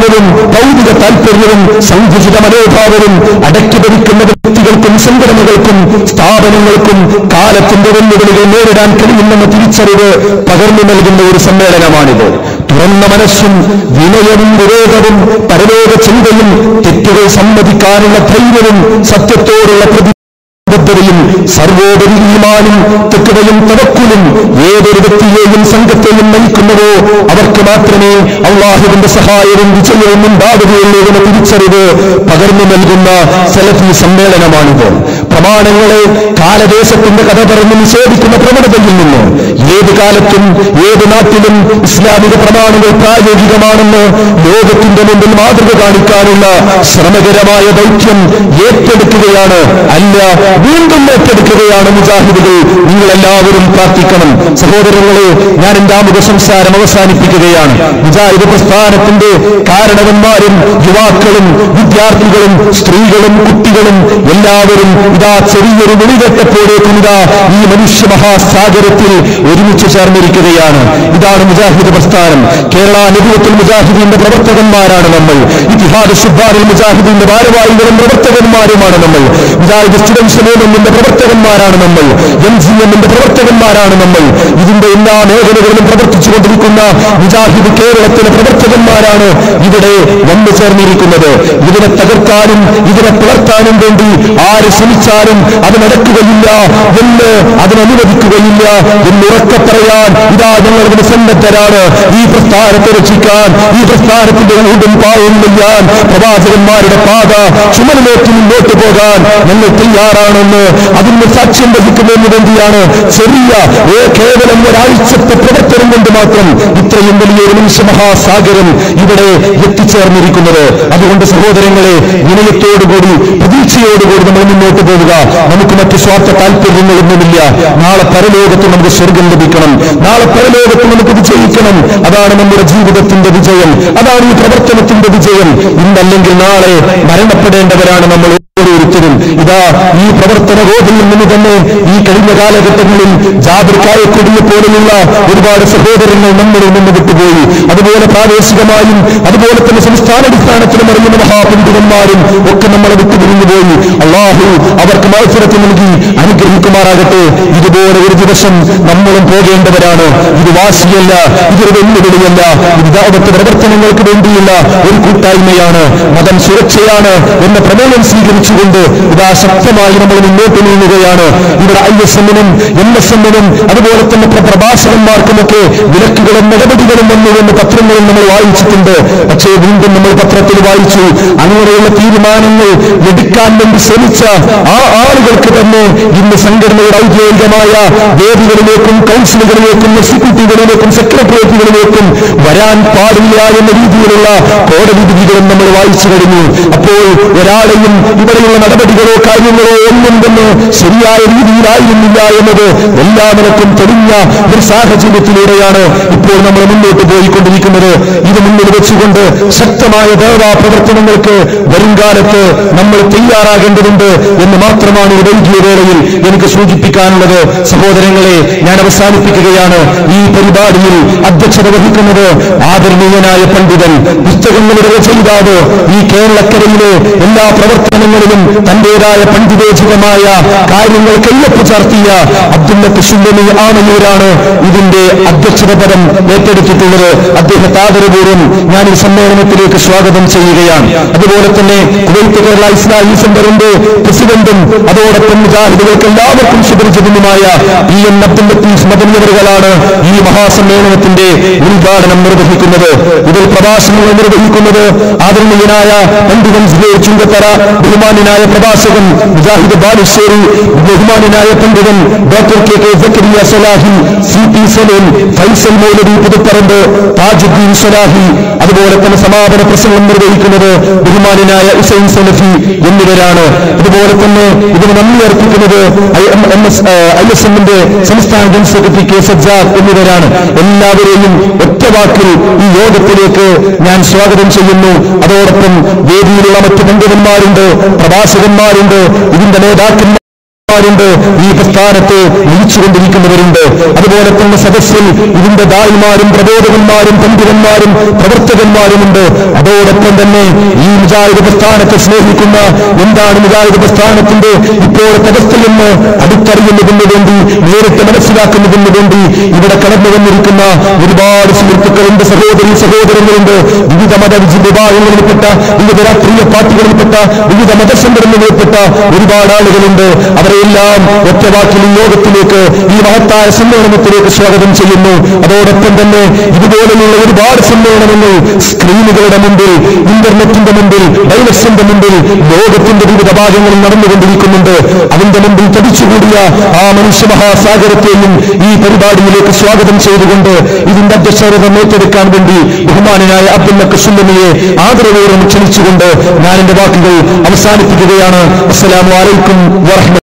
അഹംഭാവവും ഭൗതിക താല്പര്യവും സങ്കുചിത മനോഭാവവും അടക്കി ഭരിക്കുന്ന വ്യക്തികൾക്കും സംഘടനകൾക്കും സ്ഥാപനങ്ങൾക്കും കാലത്തിന്റെ വെല്ലുവിളികൾ നേരിടാൻ കഴിയുമെന്ന തിരിച്ചറിവ് പകർന്നു നൽകുന്ന ഒരു സമ്മേളനമാണിത് തുറന്ന മനസ്സും വിനയവും വിവേകവും പരലോക ചിന്തയും തെറ്റുകൾ സമ്മതിക്കാനുള്ള ധൈര്യവും സത്യത്തോടുള്ള പ്രതി ബദ്ധതയും സർവോപരി ഈമാനും തെക്കുവയും തവക്കുലും ഏതൊരു വ്യക്തിയെയും സംഘത്തെയും നയിക്കുന്നുവോ അവർക്ക് മാത്രമേ അള്ളാഹുവിന്റെ സഹായവും വിജയവും ഉണ്ടാവുകയുള്ളൂ എന്ന തിരിച്ചറിവ് പകർന്നു നൽകുന്ന സെലഫി സമ്മേളനമാണിത് പ്രമാണങ്ങളെ കാലദേശത്തിന്റെ കഥ പറഞ്ഞ് നിഷേധിക്കുന്ന പ്രവണതയിൽ നിന്ന് ഏത് കാലത്തും ഏത് നാട്ടിലും ഇസ്ലാമിക പ്രമാണങ്ങൾ പ്രായോഗികമാണെന്ന് ലോകത്തിന്റെ മുമ്പിൽ മാതൃക കാണിക്കാനുള്ള ശ്രമകരമായ ദൗത്യം ഏറ്റെടുക്കുകയാണ് അല്ല വീണ്ടും ഏറ്റെടുക്കുകയാണ് മുജാഹിദുകൾ നിങ്ങളെല്ലാവരും പ്രാർത്ഥിക്കണം സഹോദരങ്ങളെ ഞാൻ എന്റെ ആമുഖ സംസാരം അവസാനിപ്പിക്കുകയാണ് മുജാഹിദ് പ്രസ്ഥാനത്തിന്റെ കാരണവന്മാരും യുവാക്കളും വിദ്യാർത്ഥികളും സ്ത്രീകളും കുട്ടികളും എല്ലാവരും ഇതാ ചെറിയൊരു വെളികെട്ടപ്പോഴേക്കും ഇതാ ഈ മനുഷ്യ മഹാസാഗരത്തിൽ ഒരുമിച്ച് ചേർന്നിരിക്കുകയാണ് ഇതാണ് മുജാഹിദ് പ്രസ്ഥാനം കേരള നെഹുവത്തുൽ മുജാഹിദീന്റെ പ്രവർത്തകന്മാരാണ് നമ്മൾ ഇതിഹാദ് സുബാനുൽ മുജാഹിദീന്റെ ഭാരവാഹികളും പ്രവർത്തകന്മാരുമാണ് നമ്മൾ മുജാഹിദ് സ്റ്റുഡൻസ് മൂവ്മെന്റിന്റെ പ്രവർത്തകന്മാരാണ് നമ്മൾ എം ജി എമ്മിന്റെ പ്രവർത്തകന്മാരാണ് നമ്മൾ ഇതിന്റെ എല്ലാ മേഖലകളിലും പ്രവർത്തിച്ചുകൊണ്ടിരിക്കുന്ന മുജാഹിദ് കേരളത്തിലെ പ്രവർത്തകന്മാരാണ് ഇവിടെ വന്നു ചേർന്നിരിക്കുന്നത് ഇതിനെ തകർക്കാനും ഇതിനെ പിളർത്താനും വേണ്ടി ആര് ശ്രമിച്ചാലും അത് നടക്കുകയില്ല എന്ന് അതിനനുവദിക്കുകയില്ല എന്നുറക്കെ പറയാൻ ഇതാ ഞങ്ങൾ ഇതിന് സന്നദ്ധരാണ് ഈ പ്രസ്ഥാനത്തെ രക്ഷിക്കാൻ ഈ പ്രസ്ഥാനത്തിന്റെ ഊടും പാവും ചെയ്യാൻ പ്രവാചകന്മാരുടെ പാത ചുമലിലേറ്റ് മുന്നോട്ട് പോകാൻ ഞങ്ങൾ തയ്യാറാണെന്ന് അതിന് സാക്ഷ്യം വഹിക്കുന്നതിന് വേണ്ടിയാണ് ചെറിയ ഏ കേവലം ഒരാഴ്ചത്തെ പ്രവർത്തനം കൊണ്ട് മാത്രം ഇത്രയും വലിയൊരു നിമിഷമഹാസാഗരം ഇവിടെ എത്തിച്ചേർന്നിരിക്കുന്നത് അതുകൊണ്ട് സഹോദരങ്ങളെ വിനയത്തോടുകൂടി പ്രതീക്ഷയോടുകൂടി നമ്മൾ മുന്നോട്ട് പോവുക നമുക്ക് മറ്റു സ്വാർത്ഥ താല്പര്യങ്ങളൊന്നുമില്ല നാളെ പരലോകത്ത് നമുക്ക് സ്വർഗം ലഭിക്കണം നാളെ പരലോകത്ത് നമുക്ക് വിജയിക്കണം അതാണ് നമ്മുടെ ജീവിതത്തിന്റെ വിജയം അതാണ് ഈ പ്രവർത്തനത്തിന്റെ വിജയം ഇന്നല്ലെങ്കിൽ നാളെ മരണപ്പെടേണ്ടവരാണ് നമ്മൾ ഓരോരുത്തരും ഇതാ ഈ പ്രവർത്തന ബോധയിൽ നിന്ന് തന്നെ ഈ കഴിഞ്ഞ കാലഘട്ടങ്ങളിൽ ജാബിർ കായക്കൊടിയെ പോലെയുള്ള ഒരുപാട് സഹോദരങ്ങൾ നമ്മളിൽ നിന്ന് വിട്ടുപോയി അതുപോലെ പ്രാദേശികമായും അതുപോലെ തന്നെ സംസ്ഥാനാടിസ്ഥാനത്തിലും അറിയുന്ന മഹാപണ്ഡിതന്മാരും ഒക്കെ നമ്മളെ വിട്ടുപിരിഞ്ഞു പോയി അള്ളാഹു അവർക്ക് മത്സരത്തിൽ നൽകി അനുഗ്രഹിക്കുമാറാകട്ടെ ഇതുപോലെ ഒരു ദിവസം നമ്മളും പോകേണ്ടവരാണ് ഇത് വാശിയല്ല ഇതൊരു വെല്ലുവിളിയല്ല ഇത് ദാവത്ത് പ്രവർത്തനങ്ങൾക്ക് വേണ്ടിയുള്ള ഒരു കൂട്ടായ്മയാണ് മതം സുരക്ഷയാണ് എന്ന പ്രമേയം സ്വീകരിച്ചുകൊണ്ട് ഇതാ ശക്തമായി നമ്മൾ മുന്നോട്ട് നീങ്ങുകയാണ് ഇവിടെ ഐ എസ് എമ്മിനും എം എസ് എമ്മിനും അതുപോലെ തന്നെ പ്ര- പ്രഭാഷകന്മാർക്കുമൊക്കെ വിലക്കുകളും നടപടികളും വന്നു എന്ന് പത്രങ്ങളിൽ നമ്മൾ വായിച്ചിട്ടുണ്ട് പക്ഷേ വീണ്ടും നമ്മൾ പത്രത്തിൽ വായിച്ചു അങ്ങനെയുള്ള തീരുമാനങ്ങൾ എടുക്കാൻ വേണ്ടി ശ്രമിച്ച ആ ആളുകൾക്ക് തന്നെ ഇന്ന് സംഘടനയുടെ ഔദ്യോഗികമായ വേദികളിലേക്കും കൗൺസിലുകളിലേക്കും എക്സിക്യൂട്ടീവുകളിലേക്കും സെക്രട്ടേറിയറ്റുകളിലേക്കും വരാൻ പാടില്ല എന്ന രീതിയിലുള്ള കോടതി വിധികളും നമ്മൾ വായിച്ചു കഴിഞ്ഞു അപ്പോൾ ഒരാളെയും ഇവിടെയുള്ള നടപടികളോ കാര്യങ്ങളോ ഒന്നും തന്നെ ശരിയായ രീതിയിലായിരുന്നില്ല എന്നത് എല്ലാ നിലക്കും തെളിഞ്ഞ ഒരു സാഹചര്യത്തിലൂടെയാണ് ഇപ്പോൾ നമ്മൾ മുന്നോട്ട് പോയിക്കൊണ്ടിരിക്കുന്നത് ഇത് മുന്നിൽ വെച്ചുകൊണ്ട് ശക്തമായ ദേവാ പ്രവർത്തനങ്ങൾക്ക് വരുംകാലത്ത് നമ്മൾ തയ്യാറാകേണ്ടതുണ്ട് എന്ന് മാത്രമാണ് ഈ വൈകിയ വേളയിൽ എനിക്ക് സൂചിപ്പിക്കാനുള്ളത് സഹോദരങ്ങളെ ഞാൻ അവസാനിപ്പിക്കുകയാണ് ഈ പരിപാടിയിൽ അധ്യക്ഷത വഹിക്കുന്നത് ആദരണീയനായ പണ്ഡിതൻ പുസ്തകങ്ങളുടെ രചയിതാവ് ഈ കേരളക്കരയിലെ എല്ലാ പ്രവർത്തനങ്ങളിലും തന്റേതായ പണ്ഡിതോചിതമായ കാര്യങ്ങൾ കയ്യൊപ്പ് ചാർത്തിയ അബ്ദുല്ല കുശുല്ലമി ആമയൂരാണ് ഇതിന്റെ അധ്യക്ഷത പദം ഏറ്റെടുത്തിട്ടുള്ളത് അദ്ദേഹത്തെ ആദരപൂർവ്വം ഞാൻ ഈ സമ്മേളനത്തിലേക്ക് സ്വാഗതം ചെയ്യുകയാണ് അതുപോലെ തന്നെ കുവൈത്ത് കേരള ഇസ്ലാമി സെന്ററിന്റെ പ്രസിഡന്റും അതോടൊപ്പം മുജാഹിദുകൾക്ക് എല്ലാവർക്കും സുപരിചിതനുമായ പി എൻ അബ്ദുൽ ലത്തീഫ് മദനിയവറുകളാണ് ഈ മഹാസമ്മേളനത്തിന്റെ ഉദ്ഘാടനം നിർവഹിക്കുന്നത് ഇതിൽ പ്രഭാഷണങ്ങൾ നിർവഹിക്കുന്നത് ആദരണീയനായ പണ്ഡിതൻ സുബൈർ ചുങ്കത്തറ ബഹുമാന്യനായ പ്രഭാഷകൻ മുജാഹിദ് ബാലുശ്ശേരി ബഹുമാന്യനായ പണ്ഡിതൻ doctor K K Zakariya Salahi C P Saleem Faisal Moulavi Puthupparamba Thajudheen Salahi അതുപോലെ തന്നെ സമാപന പ്രസംഗം നിർവഹിക്കുന്നത് ബഹുമാന്യനായ ഹുസൈൻ സലഫി എന്നിവരാണ് അതുപോലെ തന്നെ ഇതിന് നന്ദി അർപ്പിക്കുന്നത് I M M S I S എമ്മിന്റെ സംസ്ഥാന ജനറൽ സെക്രട്ടറി കെ സജ്ജാദ് എന്നിവരാണ് എല്ലാവരെയും ഒറ്റവാക്കിൽ ഈ യോഗത്തിലേക്ക് ഞാൻ സ്വാഗതം ചെയ്യുന്നു അതോടൊപ്പം വേദിയിലുള്ള മറ്റ് പണ്ഡിതന്മാരുണ്ട് പ്രഭാഷകന്മാരുണ്ട് ഇതിന്റെ നേതാക്കന്മാർ ണ്ട് ഈ പ്രസ്ഥാനത്തെ നയിച്ചുകൊണ്ടിരിക്കുന്നവരുണ്ട് അതുപോലെ തന്നെ സദസ്സിൽ ഇതിന്റെ ദായിമാരും പ്രബോധകന്മാരും പണ്ഡിതന്മാരും പ്രവർത്തകന്മാരുമുണ്ട് അതോടൊപ്പം തന്നെ ഈ മുജാഹിദ് പ്രസ്ഥാനത്തെ സ്നേഹിക്കുന്ന എന്താണ് മുജാഹിദ് പ്രസ്ഥാനത്തിന്റെ ഇപ്പോഴത്തെ അവസ്ഥ എന്ന് അടുത്തറിയുന്നതിന് വേണ്ടി നേരിട്ട് മനസ്സിലാക്കുന്നതിന് വേണ്ടി ഇവിടെ കടന്നു വന്നിരിക്കുന്ന ഒരുപാട് സുഹൃത്തുക്കളുണ്ട് സഹോദരി സഹോദരങ്ങളുണ്ട് വിവിധ മത വിഭാഗങ്ങളിൽപ്പെട്ട വിവിധ രാഷ്ട്രീയ പാർട്ടികളിൽപ്പെട്ട വിവിധ മതസംഘടനകളിൽപ്പെട്ട ഒരുപാട് ആളുകളുണ്ട് അവരെല്ലാം ഒറ്റവാക്കിൽ ഈ യോഗത്തിലേക്ക് ഈ മഹത്തായ സമ്മേളനത്തിലേക്ക് സ്വാഗതം ചെയ്യുന്നു അതോടൊപ്പം തന്നെ ഇതുപോലെയുള്ള ഒരുപാട് സമ്മേളനങ്ങൾ സ്ക്രീനുകളുടെ മുമ്പിൽ ഇന്റർനെറ്റിന്റെ മുമ്പിൽ ഡൈലക്സിന്റെ മുമ്പിൽ ലോകത്തിന്റെ വിവിധ ഭാഗങ്ങളിൽ നടന്നുകൊണ്ടിരിക്കുന്നുണ്ട് അതിന്റെ മുമ്പിൽ തടിച്ചുകൂടിയ ആ മനുഷ്യ മഹാസാഗരത്തെയും ഈ പരിപാടിയിലേക്ക് സ്വാഗതം ചെയ്തുകൊണ്ട് ഇതിന്റെ അധ്യക്ഷത ഏറ്റെടുക്കാൻ വേണ്ടി ബഹുമാനായ അബ്ദുൽ സുല്ലമിയെ ആദരവോറും ക്ഷണിച്ചുകൊണ്ട് ഞാൻ എന്റെ വാക്കുകൾ അവസാനിപ്പിക്കുകയാണ് അസ്സലാമു അലൈക്കും വറഹ്മ